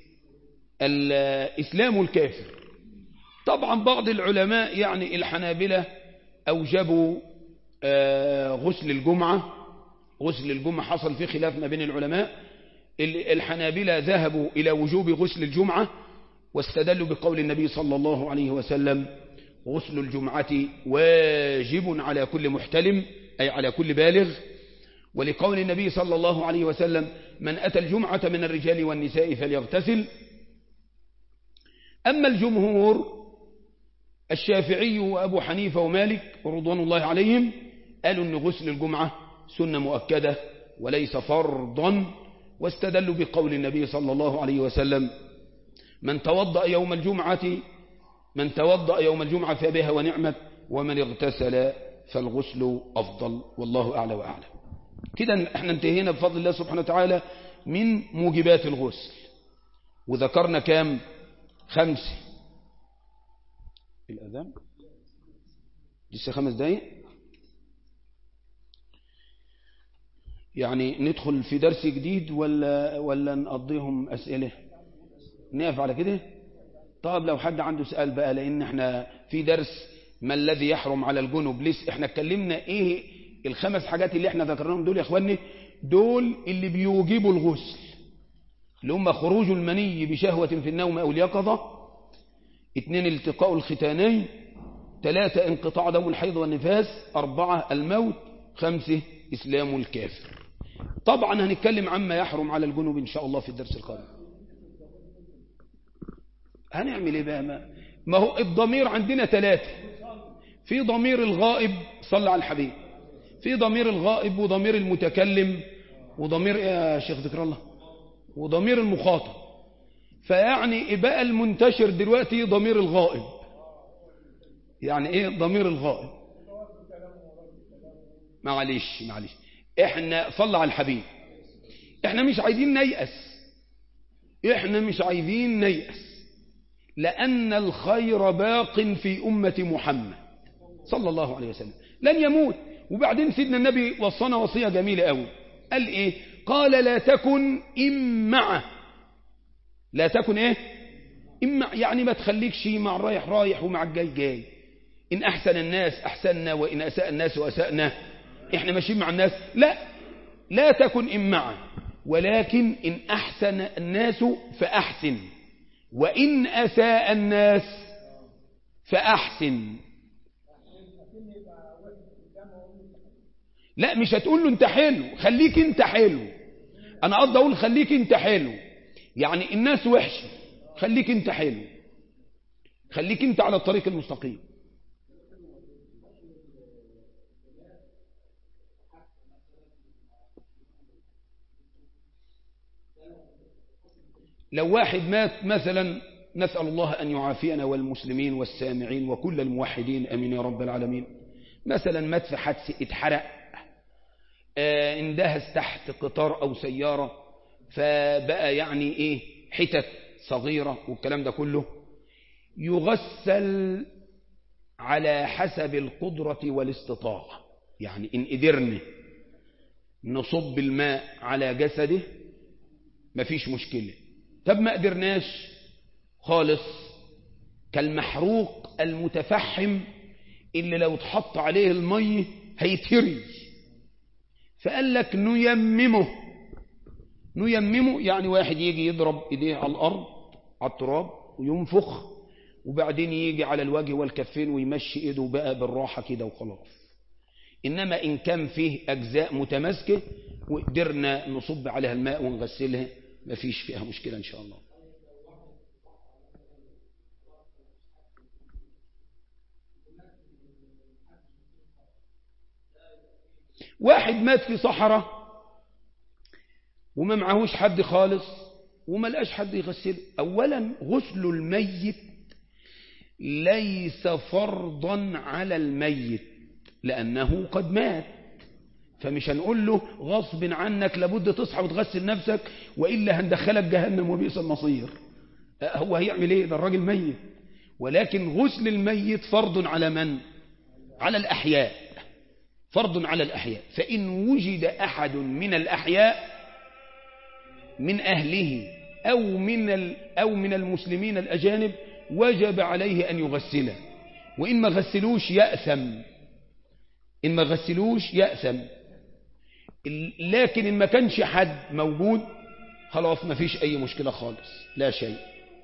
الإسلام الكافر طبعا بعض العلماء يعني الحنابلة أوجبوا غسل الجمعة غسل الجمعة حصل فيه خلاف ما بين العلماء الحنابلة ذهبوا إلى وجوب غسل الجمعة واستدلوا بقول النبي صلى الله عليه وسلم غسل الجمعة واجب على كل محتلم أي على كل بالغ ولقول النبي صلى الله عليه وسلم من أتى الجمعة من الرجال والنساء فليغتسل أما الجمهور الشافعي وأبو حنيفة ومالك رضوان الله عليهم قالوا أن غسل الجمعة سنة مؤكدة وليس فرضا واستدلوا بقول النبي صلى الله عليه وسلم من توضأ يوم الجمعة من توضأ يوم الجمعة فبها ونعمت ومن اغتسل فالغسل أفضل والله أعلى وأعلم كده احنا انتهينا بفضل الله سبحانه وتعالى من موجبات الغسل وذكرنا كام خمسة الأذان لسه خمس دقايق يعني ندخل في درس جديد ولا ولا نقضيهم أسئلة نقف على كده طب لو حد عنده سؤال بقى لأن احنا في درس ما الذي يحرم على الجنوب لسه احنا اتكلمنا ايه الخمس حاجات اللي احنا ذكرناهم دول يا اخواني دول اللي بيوجبوا الغسل اللي هم خروج المني بشهوة في النوم أو اليقظة اثنين التقاء الختانين ثلاثة انقطاع دم الحيض والنفاس أربعة الموت خمسة إسلام الكافر طبعا هنتكلم عما يحرم على الجنوب إن شاء الله في الدرس القادم هنعمل ايه بقى ما, ما هو الضمير عندنا ثلاثة في ضمير الغائب صلى على الحبيب في ضمير الغائب وضمير المتكلم وضمير يا شيخ ذكر الله وضمير المخاطب فيعني بقى المنتشر دلوقتي ضمير الغائب يعني ايه ضمير الغائب معلش معلش احنا صلى على الحبيب احنا مش عايزين نيأس احنا مش عايزين نيأس لأن الخير باق في أمة محمد صلى الله عليه وسلم لن يموت وبعدين سيدنا النبي وصانا وصية جميلة قوي قال ايه قال لا تكن إمعة لا تكن ايه إمع يعني ما تخليكش مع الرايح رايح ومع الجاي جاي إن أحسن الناس أحسننا وإن أساء الناس وأسأنا إحنا ماشيين مع الناس لا لا تكن إمعة ولكن إن أحسن الناس فأحسن وإن أساء الناس فأحسن لا مش هتقول له انت حلو خليك انت حلو انا قصدي اقول خليك انت حلو يعني الناس وحشه خليك انت حلو خليك انت على الطريق المستقيم لو واحد مات مثلا نسأل الله أن يعافينا والمسلمين والسامعين وكل الموحدين أمين يا رب العالمين مثلا مات في حادث اتحرق آه اندهس تحت قطار أو سيارة فبقى يعني إيه حتت صغيرة والكلام ده كله يغسل على حسب القدرة والاستطاعة يعني إن قدرنا نصب الماء على جسده مفيش مشكلة طب ما قدرناش خالص كالمحروق المتفحم اللي لو اتحط عليه المي هيتهري فقال لك نيممه نيممه يعني واحد يجي يضرب ايديه على الارض على التراب وينفخ وبعدين يجي على الوجه والكفين ويمشي ايده بقى بالراحة كده وخلاص انما ان كان فيه اجزاء متماسكة وقدرنا نصب عليها الماء ونغسلها مفيش فيها مشكلة ان شاء الله واحد مات في صحراء وما معهوش حد خالص وما لقاش حد يغسله أولا غسل الميت ليس فرضا على الميت لأنه قد مات فمش هنقول له غصب عنك لابد تصحى وتغسل نفسك وإلا هندخلك جهنم وبئس المصير هو هيعمل ايه ده الراجل ميت ولكن غسل الميت فرض على من على الأحياء فرض على الأحياء فإن وجد أحد من الأحياء من أهله أو من, أو من المسلمين الأجانب وجب عليه أن يغسله وإن ما غسلوش يأثم إن ما غسلوش يأثم لكن إن ما كانش حد موجود خلاص ما فيش أي مشكلة خالص لا شيء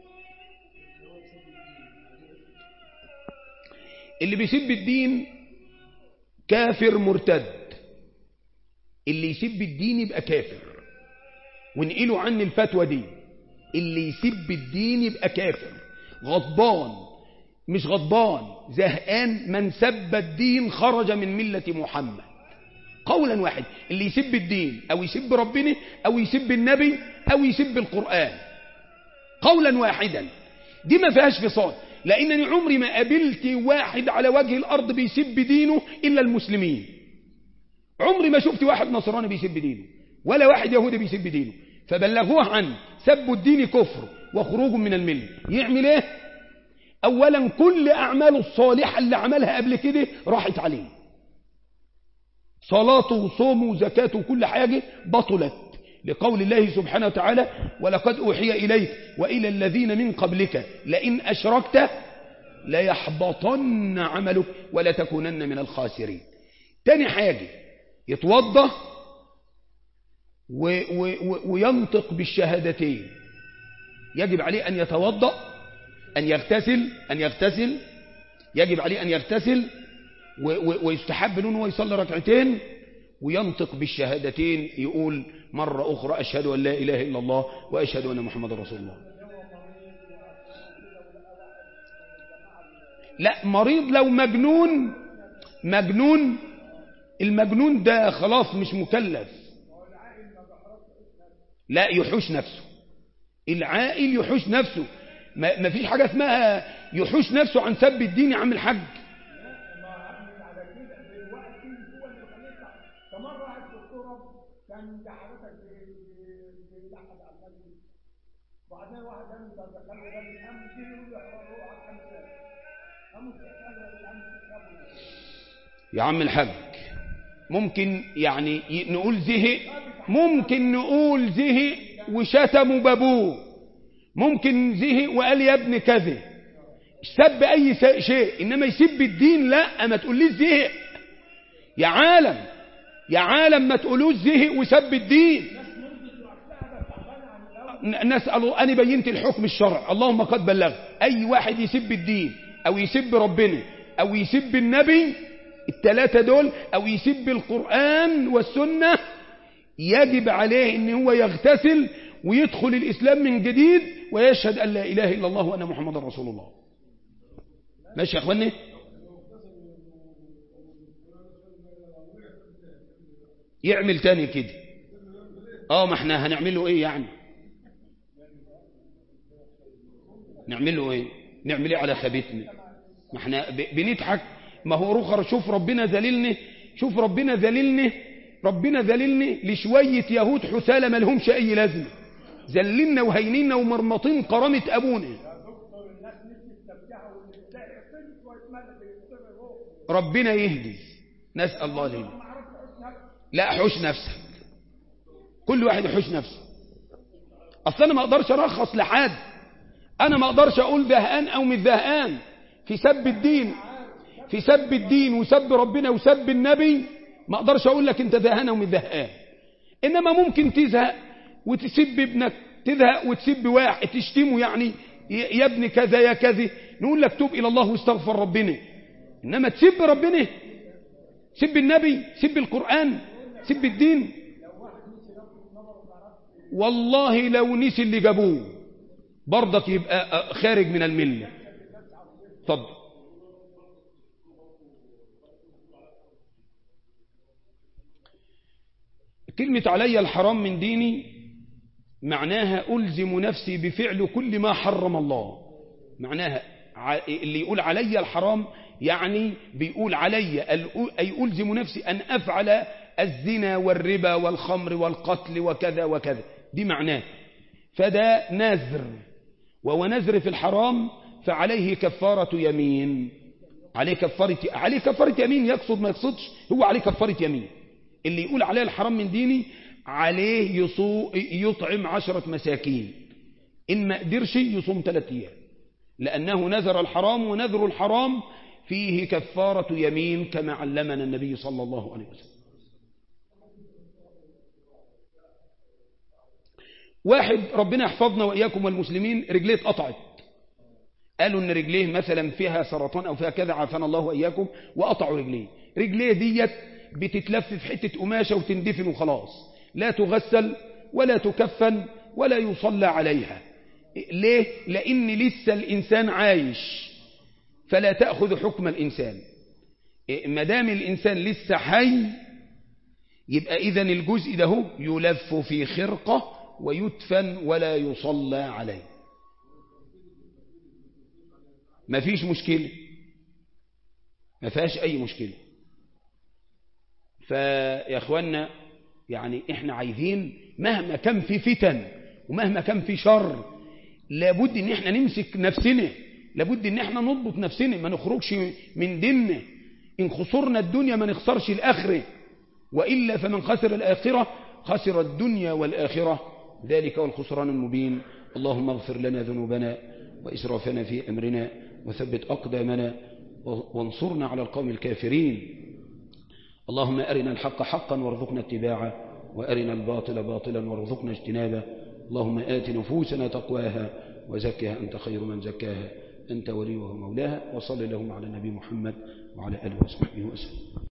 اللي بيسب الدين كافر مرتد اللي يسب الدين يبقى كافر ونقلوا عني الفتوى دي اللي يسب الدين يبقى كافر غضبان مش غضبان زهقان من سب الدين خرج من ملة محمد قولا واحد اللي يسب الدين او يسب ربنا او يسب النبي او يسب القرآن قولا واحدا دي ما فيهاش فصال لانني عمري ما قابلت واحد على وجه الارض بيسب دينه الا المسلمين عمري ما شفت واحد نصراني بيسب دينه ولا واحد يهودي بيسب دينه فبلغوه عن سب الدين كفر وخروج من المله يعمل ايه اولا كل اعماله الصالحه اللي عملها قبل كده راحت عليه صلاته وصومه وزكاته وكل حاجه بطلت لقول الله سبحانه وتعالى ولقد أوحي إليك وإلى الذين من قبلك لئن أشركت ليحبطن عملك ولتكونن من الخاسرين تاني حاجة يتوضى و و و وينطق بالشهادتين يجب عليه أن يتوضأ أن يغتسل أن يغتسل يجب عليه أن يغتسل ويستحب له أنه يصلي ركعتين وينطق بالشهادتين يقول مرة أخرى أشهد أن لا إله إلا الله وأشهد أن محمد رسول الله لا مريض لو مجنون مجنون المجنون ده خلاص مش مكلف لا يحوش نفسه العائل يحوش نفسه ما فيش حاجة اسمها يحوش نفسه عن سب الدين يا عم الحاج كان حضرتك بيلحق على المسجد وبعدين واحد قال انت دخلت ده من امس يقول له روح على الخمسه امس يا عم الحاج ممكن يعني نقول زهق ممكن نقول زهق وشتموا بابوه ممكن زهق وقال يا ابن كذا سب اي شيء انما يسب الدين لا ما تقوليش زهق يا عالم يا عالم ما تقولوش زهق وسب الدين نسأل أنا بينت الحكم الشرع اللهم قد بلغ أي واحد يسب الدين أو يسب ربنا أو يسب النبي الثلاثة دول أو يسب القرآن والسنة يجب عليه ان هو يغتسل ويدخل الإسلام من جديد ويشهد أن لا إله إلا الله وأن محمد رسول الله ماشي يا أخواني يعمل تاني كده اه ما احنا هنعمله ايه يعني نعمله ايه نعمل ايه على خبيثنا ما احنا بنضحك ما هو رخر شوف ربنا ذللني شوف ربنا ذللني ربنا ذللني لشوية يهود حسالة ما لهمش اي لازمة ذللنا وهينينا ومرمطين كرامة ابونا ربنا يهدي نسأل الله الهدي لا حوش نفسك كل واحد يحوش نفسه اصل انا ما اقدرش ارخص لحد انا ما اقدرش اقول زهقان او مش زهقان في سب الدين في سب الدين وسب ربنا وسب النبي ما اقدرش اقول لك انت زهقان او مش زهقان انما ممكن تزهق وتسب ابنك تزهق وتسب واحد تشتمه يعني يا ابن كذا يا كذا نقول لك توب الى الله واستغفر ربنا انما تسب ربنا سب النبي سب القرآن سب الدين والله لو نسي اللي جابوه برضك يبقى خارج من الملة طب كلمة علي الحرام من ديني معناها ألزم نفسي بفعل كل ما حرم الله معناها اللي يقول علي الحرام يعني بيقول علي أي ألزم نفسي أن أفعل الزنا والربا والخمر والقتل وكذا وكذا دي معناه فده نذر وهو نذر في الحرام فعليه كفارة يمين عليه كفارة عليه كفارة يمين يقصد ما يقصدش هو عليه كفارة يمين اللي يقول عليه الحرام من ديني عليه يصو يطعم عشرة مساكين إن ما قدرش يصوم ثلاثة أيام لأنه نذر الحرام ونذر الحرام فيه كفارة يمين كما علمنا النبي صلى الله عليه وسلم واحد ربنا يحفظنا وإياكم والمسلمين رجليه اتقطعت قالوا ان رجليه مثلا فيها سرطان او فيها كذا عافانا الله واياكم وقطعوا رجليه رجليه ديت بتتلف في حته قماشه وتندفن وخلاص لا تغسل ولا تكفن ولا يصلى عليها ليه لان لسه الانسان عايش فلا تاخذ حكم الانسان ما دام الانسان لسه حي يبقى اذا الجزء ده يلف في خرقه ويدفن ولا يصلى عليه ما فيش مشكلة ما فيهاش أي مشكلة فيا أخوانا يعني إحنا عايزين مهما كان في فتن ومهما كان في شر لابد إن إحنا نمسك نفسنا لابد إن إحنا نضبط نفسنا ما نخرجش من ديننا إن خسرنا الدنيا ما نخسرش الآخرة وإلا فمن خسر الآخرة خسر الدنيا والآخرة ذلك والخسران المبين اللهم اغفر لنا ذنوبنا وإسرافنا في أمرنا وثبت أقدامنا وانصرنا على القوم الكافرين اللهم أرنا الحق حقا وارزقنا اتباعه وأرنا الباطل باطلا وارزقنا اجتنابه اللهم آت نفوسنا تقواها وزكها أنت خير من زكاها أنت وليها ومولاها وصل اللهم على النبي محمد وعلى آله وصحبه وسلم